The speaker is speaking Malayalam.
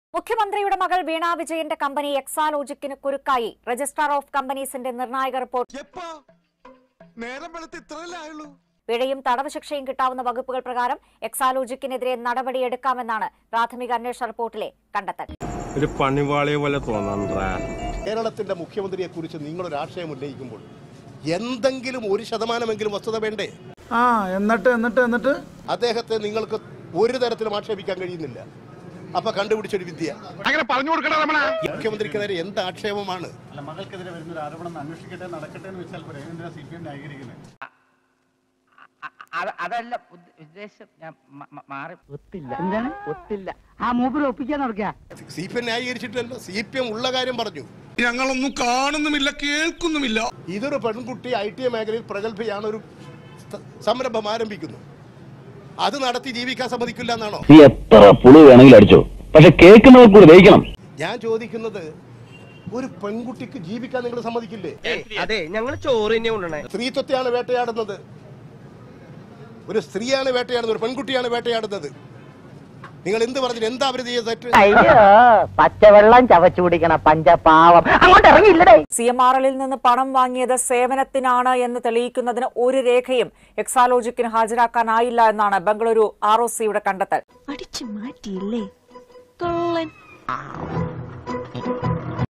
മുഖ്യമന്ത്രിയുടെ മകൾ വീണ വിജയന്റെ കമ്പനി എക്സാലോജിക്കിന് കുരുക്കായി രജിസ്ട്രാർ ഓഫ് കമ്പനീസിന്റെ നിർണായക റിപ്പോർട്ട് എപ്പാ നേരം വെളുത്ത് ഇത്രയല്ലേ ആയുള്ളൂ പിഴയും തടവ് ശിക്ഷയും കിട്ടാവുന്ന വകുപ്പുകൾ പ്രകാരം എക്സാലോജിക്കിനെതിരെ നടപടിയെടുക്കാമെന്നാണ് പ്രാഥമിക അന്വേഷണ റിപ്പോർട്ടിലെ കണ്ടെത്തൽ ഒരു പണിവാളിയെ പോലെ തോന്നണ്ടാ കേരളത്തിന്റെ മുഖ്യമന്ത്രിയെ കുറിച്ച് നിങ്ങളൊരു ആശയം ഉന്നയിക്കുമ്പോൾ എന്തെങ്കിലും ഒരു ശതമാനമെങ്കിലും വസ്തുത വേണ്ടേ ആ എന്നിട്ട് എന്നിട്ട് എന്നിട്ട് അദ്ദേഹത്തെ നിങ്ങൾക്ക് ഒരു തരത്തിലും ആക്ഷേപിക്കാൻ കഴിയുന്നില്ല അപ്പൊ കണ്ടുപിടിച്ചൊരു വിദ്യ അങ്ങനെ പറഞ്ഞു കൊടുക്കണ രമണ മുഖ്യമന്ത്രിക്കെതിരെ എന്ത് ആക്ഷേപമാണ് അല്ല മകൾക്കെതിരെ വരുന്ന ഒരു ആരോപണം അന്വേഷിക്കട്ടെ നടക്കട്ടെ എന്ന് വെച്ചാൽ പോരെ എന്തിനാ സി പി എം ന്യായീകരിക്കുന്നത് അ- അതല്ല ഉദ്ദ- ഉദ്ദേശം ഞാൻ മ- മ- മാറി ഒത്തില്ല എന്താണ് ഒത്തില്ല ആ മൂപ്പര് ഒപ്പിക്കാൻ നടക്കുക സി പി എം ന്യായീകരിച്ചിട്ടല്ലോ സി പി എം ഉള്ള കാര്യം പറഞ്ഞു ഞങ്ങളൊന്നും കാണുന്നുമില്ല കേൾക്കുന്നുമില്ല ഇതൊരു പെൺകുട്ടി ഐ ടി മേഖലയിൽ പ്രഗത്ഭയാണ് ഒരു സ്ഥ- സംരംഭം ആരംഭിക്കുന്നു അത് നടത്തി ജീവിക്കാൻ സമ്മതിക്കില്ല എന്നാണോ നീ എത്ര പുളി വേണമെങ്കിലും അടിച്ചോ പക്ഷെ കേൾക്കുന്നവർക്ക് കൂടി ദഹിക്കണം ഞാൻ ചോദിക്കുന്നത് ഒരു പെൺകുട്ടിക്ക് ജീവിക്കാൻ നിങ്ങൾ സമ്മതിക്കില്ലേ അതെ ഞങ്ങൾ ചോറ് തന്നെ കൊണ്ടുവണേ സ്ത്രീത്വത്തെയാണ് വേട്ടയാടുന്നത് ഒരു സ്ത്രീയാണ് വേട്ടയാടുന്നത് ഒരു പെൺകുട്ടിയാണ് വേട്ടയാടുന്നത് നിങ്ങൾ എന്ത് പറഞ്ഞിട്ട് എന്താ അവര് ചെയ്ത തെറ്റ് അയ്യോ പച്ചവെള്ളം ചവച്ചു കുടിക്കണ പഞ്ചപാവം അങ്ങോട്ട് ഇറങ്ങിയില്ലടേ സി എം ആർ എല്ലിൽ നിന്ന് പണം വാങ്ങിയത് സേവനത്തിനാണ് എന്ന് തെളിയിക്കുന്നതിന് ഒരു രേഖയും എക്സാലോജിക്കിന് ഹാജരാക്കാനായില്ല എന്നാണ് ബംഗളൂരു ആർ ഒ സിയുടെ കണ്ടെത്തൽ അടിച്ചു മാറ്റിയില്ലേ കള്ളൻ